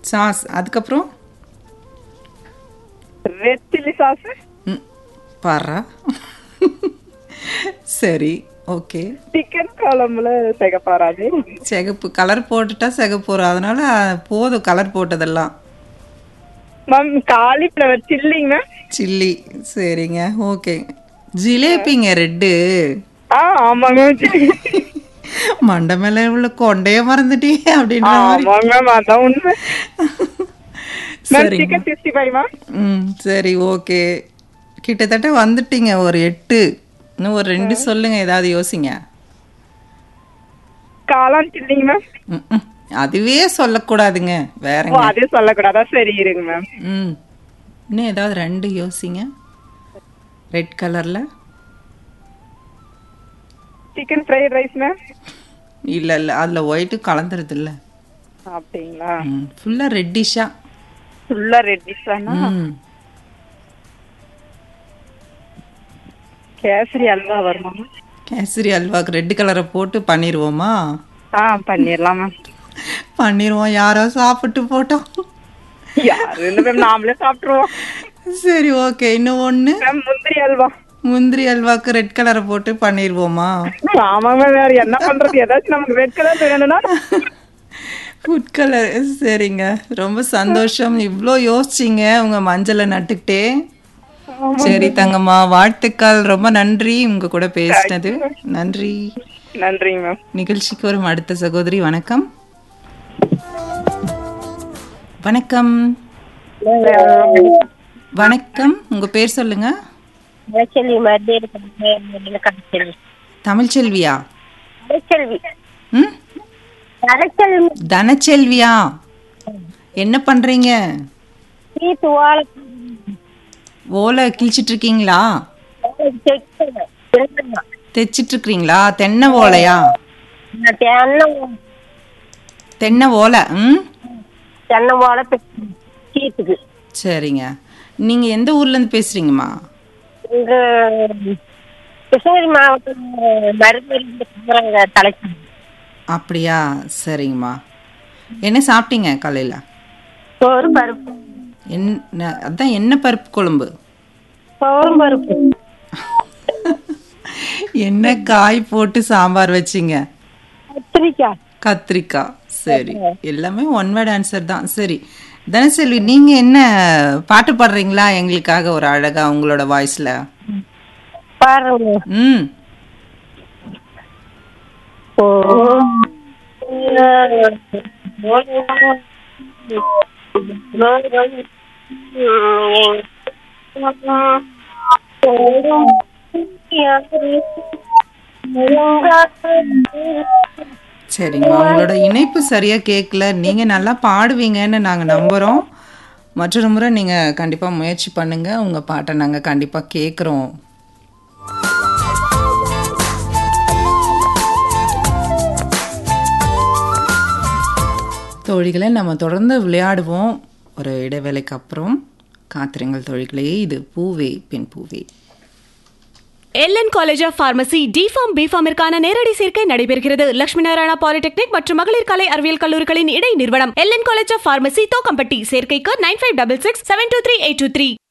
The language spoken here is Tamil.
சாஸ் அதுக்கப்புறம் ரெட் சில்லி சாஸ் ம் பாரா சரி ஓகே சிக்கன் குழம்புல சிகப்பாராது சிகப்பு கலர் போட்டுட்டா சிகப்பு வரும் அதனால போதும் கலர் போட்டதெல்லாம் மேம் காலிஃப்ளவர் சில்லிங்க மேம் சில்லி சரிங்க ஓகே ஜிலேபிங்க ரெட்டு ஆ ஆமாங்க மேம் மண்டை மேல உள்ள கொண்டைய மறந்துட்டே அப்படின்ற மாதிரி ஆமாங்க மேம் அதான் உண்மை மேம் சரிங்க சிக்கன் சிக்ஸ்டி ஃபைவ் மேம் ம் சரி ஓகே கிட்டத்தட்ட வந்துட்டீங்க ஒரு எட்டு இன்னும் ஒரு ரெண்டு சொல்லுங்க ஏதாவது யோசிங்க காளான் சில்லிங்க மேம் ம், ம். அதுவே சொல்லக்கூடாதுங்க ஓ வேறங்க அதே சொல்லக்கூடாதா சரி இருங்க மேம் ம் இன்னும் ஏதாவது ரெண்டு யோசிங்க ரெட் கலர்ல சிக்கன் ஃப்ரைட் ரைஸ் மேம் இல்ல இல்ல அதுல ஒயிட்டு கலந்துருது இல்ல அப்படிங்களா ஃபுல்லா ரெட்டிஷா ஃபுல்லா ரெட் டிஷ் தானா ம் கேசரி அல்வா வருமா மேம் கேசரி அல்வாக்கு ரெட் கலரை போட்டு பண்ணிடுவோமா ஆ பண்ணிடலாம் மேம் பண்ணிடுவோம் யாரோ சாப்பிட்டு போட்டோம் யாரு இல்லை மேம் நாமளே சாப்பிட்டுருவோம் சரி ஓகே இன்னும் ஒன்று மேம் முந்திரி அல்வா முந்திரி அல்வாக்கு ரெட் கலரை போட்டு பண்ணிடுவோமா ஆமாங்க மேம் வேற என்ன பண்றது ஏதாச்சும் நமக்கு ரெட் கலர் வேணும்னா ஃபுட் கலர் சரிங்க ரொம்ப சந்தோஷம் இவ்வளோ யோசிச்சிங்க உங்க மஞ்சளை நட்டுக்கிட்டே சரி தங்கம்மா வாழ்த்துக்கள் ரொம்ப நன்றி உங்க கூட பேசினது நன்றி நன்றிங்க மேம் நிகழ்ச்சிக்கு வரும் அடுத்த சகோதரி வணக்கம் வணக்கம் வணக்கம் உங்க பேர் சொல்லுங்க மலைச்செல்வி மருதேரி கலைச்செல்வி தமிழ்ச்செல்வியா மலைச்செல்வி ம் மலைச்செல்வி தனச்செல்வியா என்ன பண்றீங்க சீத்து வாழை ஓலை கிழிச்சிட்டு இருக்கீங்களா தைச்சிட்டு இருக்கிறீங்களா தென்னை ஓலையா தென்னை தென்னை ஓலை ம் தென்னை வாழை சீத்துக்கு சரிங்க நீங்க எந்த ஊர்ல இருந்து பேசுறீங்கம்மா இங்க கிருஷ்ணகிரி மாவட்டம் மருதேரி தலைச்செல்வி அப்படியா சரிங்கம்மா என்ன சாப்பிட்டீங்க காலையில சோறு பருப்பு என்ன அதான் என்ன பருப்பு குழம்பு சோறு பருப்பு என்ன காய் போட்டு சாம்பார் வச்சீங்க கத்திரிக்காய் கத்திரிக்காய் சரி எல்லாமே ஒன் வேர்ட் ஆன்சர் தான் சரி தனசெல்வி நீங்க என்ன பாட்டு பாடுறீங்களா எங்களுக்காக ஒரு அழகா உங்களோட வாய்ஸ்ல பாருங்க ம் ஓ சரிங்கம்மா உங்களோட இணைப்பு சரியா கேட்கல நீங்க நல்லா பாடுவீங்கன்னு நாங்க நம்புறோம் மற்றொரு முறை நீங்க கண்டிப்பா முயற்சி பண்ணுங்க உங்க பாட்டை நாங்க கண்டிப்பா கேட்குறோம் தோழிகளை நம்ம தொடர்ந்து விளையாடுவோம் ஒரு இடைவேளைக்கு அப்புறம் காத்திருங்கள் தோழிகளே இது பூவே பெண் பூவே LN college of pharmacy DPharm பிஃபார்மிற்கான நேரடி சேர்க்கை நடைபெறுகிறது லட்சுமி நாராயணா பாலிடெக்னிக் மற்றும் மகளிர் கலை அறிவியல் கல்லூரிகளின் இடை நிறுவனம் LN college of pharmacy Thokkampatti சேர்க்கைக்கு nine five double six seven two three eight two three